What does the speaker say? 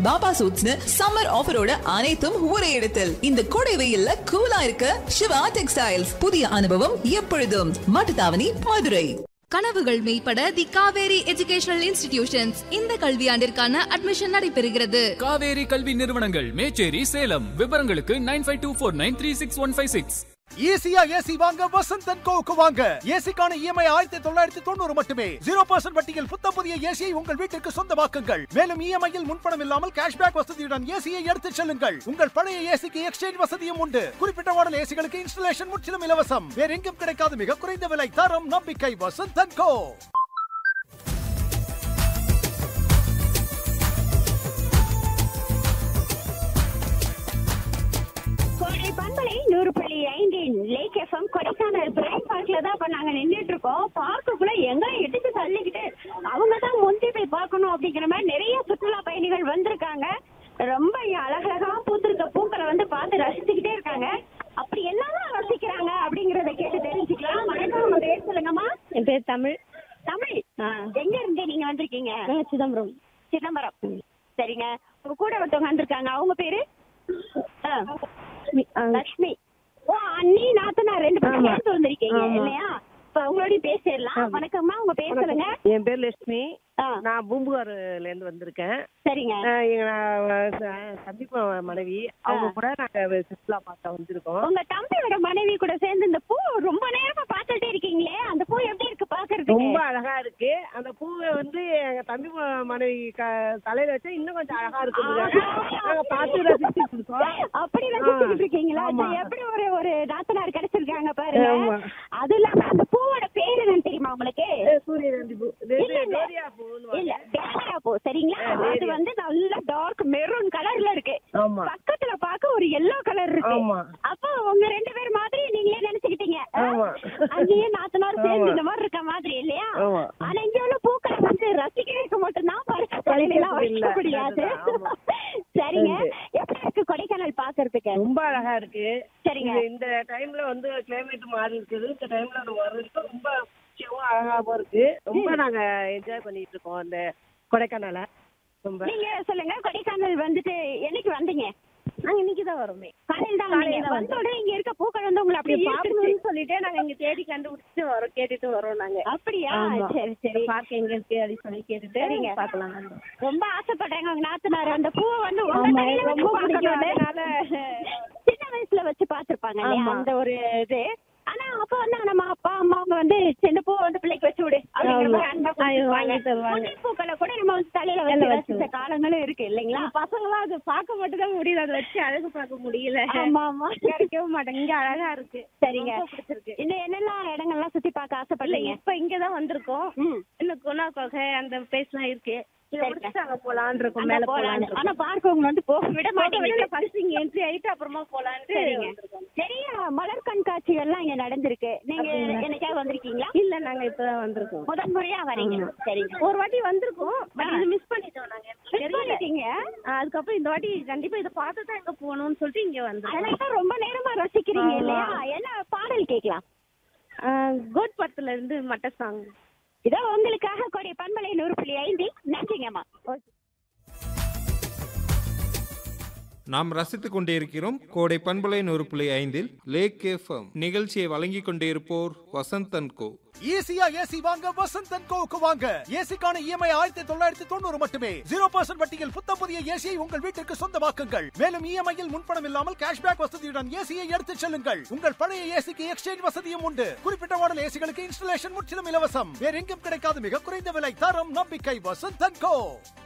Baba சூட்ஸ்னு summer ஆஃபரோட அனைத்தும் ஒரே இடத்தில் இந்த கோடை வெயில்ல கூலா இருக்க சிவா டெக்ஸ்டைல்ஸ் புதிய அனுபவம் எப்பொழுதும் மாட்டுத்தாவணி மதுரை கனவுகள் மெய்ப்பட தி காவேரி எஜுகேஷனல் இன்ஸ்டிடியூஷன்ஸ் இந்த கல்வியாண்டிற்கான அட்மிஷன் நடைபெறுகிறது காவேரி கல்வி நிறுவனங்கள் மேச்சேரி சேலம் விவரங்களுக்கு nine five two four nine three six one five six ஈஸியா ஏசி வாங்க வசந்த் அண்ட் கோவுக்கு வாங்க ஏசிக்கான இஎம்ஐ ஆயிரத்தி தொள்ளாயிரத்தி தொண்ணூறு மட்டுமே ஜீரோ பர்சன்ட் வட்டியில் புத்தம் புதிய ஏசியை உங்கள் வீட்டிற்கு சொந்தமாக்குங்கள் மேலும் இஎம்ஐயில் முன்பணம் இல்லாமல் கேஷ்பேக் வசதியுடன் ஏசியை எடுத்துச் செல்லுங்கள் உங்கள் பழைய ஏசிக்கு எக்ஸ்சேஞ்ச் வசதியும் உண்டு குறிப்பிட்ட மாடல் ஏசிகளுக்கு இன்ஸ்டலேஷன் முற்றிலும் இலவசம் வேற எங்கும் கிடைக்காத மிக குறைந்த விலை தரம் நம்பிக்கை வசந்த் அண்ட் கோ கோடை பண்பலை நூறு புள்ளி ஐந்தின் லேக் எஃப்எம் கொடைக்கானல் பிரைன் பார்க்ல தான் இப்ப நாங்க நின்றுட்டு இருக்கோம் பார்க்குக்குள்ள எங்களை இடிச்சு தள்ளிக்கிட்டு அவங்க தான் முந்தி போய் பார்க்கணும் அப்படிங்கிற மாதிரி நிறைய சுற்றுலா பயணிகள் வந்திருக்காங்க ரொம்ப அழகழகா பூத்திருக்க பூக்களை வந்து பார்த்து ரசிச்சுக்கிட்டே இருக்காங்க அப்படி என்னதான் ரசிக்கிறாங்க அப்படிங்கறத கேட்டு தெரிஞ்சுக்கலாம் வணக்கம் உங்க பேர் சொல்லுங்கம்மா என் பேர் தமிழ் தமிழ் எங்க இருந்து நீங்க வந்திருக்கீங்க நாங்க சிதம்பரம் சிதம்பரம் சரிங்க உங்க கூட ஒருத்தவங்க வந்திருக்காங்க அவங்க பேரு ஆ. ஆ. லக்ஷ்மி ஓ அண்ணி நாத்தனார் ரெண்டு பேரும் ஆமா. சேர்த்து வந்திருக்கீங்க ஆமா. இல்லையா இப்ப உங்களோட பேசிடலாம் வணக்கம்மா உங்க பேர் சொல்லுங்க என் பேர் லட்சுமி ஆ, நான் பூம்புகார்ல இருந்து வந்திருக்கேன் சரிங்க ஆஹ் எங்க நான் ச- தம்பி ம- மனைவி அவங்க கூட நாங்க சுற்றுலா பார்க்க வந்திருக்கோம் உங்க தம்பியோட மனைவி கூட சேர்ந்து இந்த பூ ரொம்ப நேரமா பார்த்துட்டே இருக்கீங்களே அந்த பூ எப்படி இருக்கு பாக்குறதுக்கு ரொம்ப அழகா இருக்கு அந்த பூவை வந்து எங்க தம்பி ம- மனைவி க- தலையில வச்சா இன்னும் கொஞ்சம் அழகா இருக்கு நாங்க பார்த்து ரசிச்சுட்டு இருக்கோம் அப்படி ரசிச்சுட்டு இருக்கீங்களா ஆமா. இது எப்படி ஒரு ஒரு நாத்தனார் கிடைச்சிருக்காங்க பாருங்க ஆமா. அது இல்லாம அந்த பூவோட பேரு என்னன்னு தெரியுமா உங்களுக்கு சூரியகாந்தி பூ இது இல்ல, இல்ல. டோரியா பூன்னு இல்ல டேரியா பூ சரிங்களா ஆ, அது டேரியா. வந்து நல்ல டார்க் மெரூன் கலர்ல இருக்கு ஆமா. பக்கத்துல பார்க்க ஒரு எல்லோ கலர் இருக்கு ஆமா. அப்போ உங்க ரெண்டு பேர் மாதிரி நீங்களே நினைச்சுக்கிட்டீங்க ஆ? ஆமா. அங்கேயே நாத்தனார் சேர்ந்து ஆமா. இந்த மாதிரி இருக்க மாதிரி இல்லையா ஆமா. ஆனா இங்க உள்ள பூக்களை வந்து ரசிக்கிறதுக்கு மட்டும்தான் பறிச்சு தலையில எல்லாம் இல்ல. வைக்க முடியாது ஆமா. சரிங்க சரி. எப்படி இருக்கு கொடைக்கானல் பாக்குறதுக்கு ரொம்ப அழகா இருக்கு சரிங்க. இது இந்த டைம்ல வந்து கிளைமேட் மாறி இருக்குது இந்த டைம்ல அது வர்றதுக்கு ரொம்ப குச்சியாவும் அழகாவும் இருக்கு ரொம்ப நாங்க என்ஜாய் பண்ணிட்டு இருக்கோம் அந்த கொடைக்கானல ரொம்ப நீங்க சொல்லுங்க கொடைக்கானல் வந்துட்டு என்னைக்கு வந்தீங்க நாங்க இன்னைக்கு தான் வரோமே காலையில் தான் காலையில வந்தீங்க தான் வந்த உடனே இங்க இருக்க பூக்கள் வந்து உங்களை அப்படியே ஈர்த்துருச்சு. பாக்கணும்னு சொல்லிட்டே நாங்க இங்க தேடி கண்டுபிடிச்சிட்டு வரோம் கேட்டுட்டு வரோம் நாங்க அப்படியா ஆமா. சரி சரி பார்க்க எங்க இருக்கு அப்படின்னு சொல்லி கேட்டுட்டு சரிங்க. பார்க்கலாம் ரொம்ப ஆசைப்படுறாங்க உங்க நாத்தனார் அந்த பூவை வந்து உங்க ஆமா, கையில ரொம்ப வச்சு பிடிக்கும். பார்க்கணும்னு. அதனால சின்ன வயசுல வச்சு பாத்துருப்பாங்க இல்லையா ஆமா. அந்த ஒரு இது ஆனா அப்ப வந்து நம்ம அப்பா அம்மா அவங்க வந்து சின்ன பூ வந்து பிள்ளைக்கு வச்சு விடு அப்படிங்கிற ஆமா. மாதிரி அன்பா ஆ, இது கொடுத்துருப்பாங்க. வாங்கி தருவாங்க. முன்னி பூக்களை கூட நம்ம வந்து தலையில தலையில வச்சு வச்சு ரசிச்ச காலங்களும் இருக்கு இல்லைங்களா பசங்களாம் அது பார்க்க மட்டும் தான் முடியுது அதை வச்சு அழகு பார்க்க முடியல ஆமா ஆமா கிடைக்கவும் மாட்டேங்க இங்க அழகா இருக்கு சரிங்க ரொம்ப பிடிச்சிருக்கு இன்னும் என்னெல்லாம் இடங்கள்லாம் சுத்தி பார்க்க இல்ல ஆசைப்படுறீங்க இப்ப இங்கதான் வந்திருக்கோம் ம். இன்னும் குணா கொகை அந்த பிளேஸ் எல்லாம் இருக்கு இதை சரிங்க. முடிச்சுட்டு அங்க போலான்னு இருக்கோம் அங்க மேல போலான்னு. போலான்னு ஆனா பார்க்கவங்க வந்து போக விட மாட்டேங்குது ஃபர்ஸ்ட் இங்க என்ட்ரி ஆயிட்டு அப்புறமா போலான்ட்டு சரிங்க வந்திருக்கோம். நிறைய மலர் கண்காட்சிகள்லாம் இங்க நடந்திருக்கு நீங்க அப்படிங்களா? என்னைக்காவது வந்திருக்கீங்களா இல்ல நாங்க இப்பதான் வந்திருக்கோம் முதன் முறையா வரீங்க ஆமா. சரிங்க ஒரு வாட்டி வந்திருக்கோம் பட் இது மிஸ் பண்ணிட்டோம் நாங்க எனக்கு Miss தெரியல பண்ணிட்டீங்க? ஆ, அதுக்கப்புறம் இந்த வாட்டி கண்டிப்பா இதை பார்த்து தான் எங்க போகணும்னு சொல்லிட்டு இங்க வந்தோம் அதனால தான் ரொம்ப நேரமா ரசிக்கிறீங்க ஆமா. இல்லையா என்ன பாடல் கேட்கலாம் கோட் படத்துல இருந்து மட்ட சாங் இதோ உங்களுக்காக கொடை பண்பலை நூறு புள்ளி ஐந்து நன்றிங்கம்மா நாம் ரசித்துக் கொண்டிருக்கிறோம் கோடை பண்பலை நூறு புள்ளி ஐந்தில் லேக் எஃப்எம் நிகழ்ச்சியை வழங்கிக் கொண்டிருப்போர் வசந்தன் கோ ஈஸியா ஏசி வாங்க வசந்த் அண்ட் கோவுக்கு வாங்க ஏசிக்கான இஎம்ஐ ஆயிரத்தி தொள்ளாயிரத்தி தொண்ணூறு மட்டுமே ஜீரோ பர்சன்ட் வட்டியில் புத்தம் புதிய ஏசியை உங்கள் வீட்டிற்கு சொந்தமாக்குங்கள் மேலும் இஎம்ஐயில் முன்பணம் இல்லாமல் கேஷ்பேக் வசதியுடன் ஏசியை எடுத்துச் செல்லுங்கள் உங்கள் பழைய ஏசிக்கு எக்ஸ்சேஞ்ச் வசதியும் உண்டு குறிப்பிட்ட மாடல் ஏசிகளுக்கு இன்ஸ்டலேஷன் முற்றிலும் இலவசம் வேற எங்கும் கிடைக்காத மிக குறைந்த விலை தரம் நம்பிக்கை வசந்த் அண்ட் கோ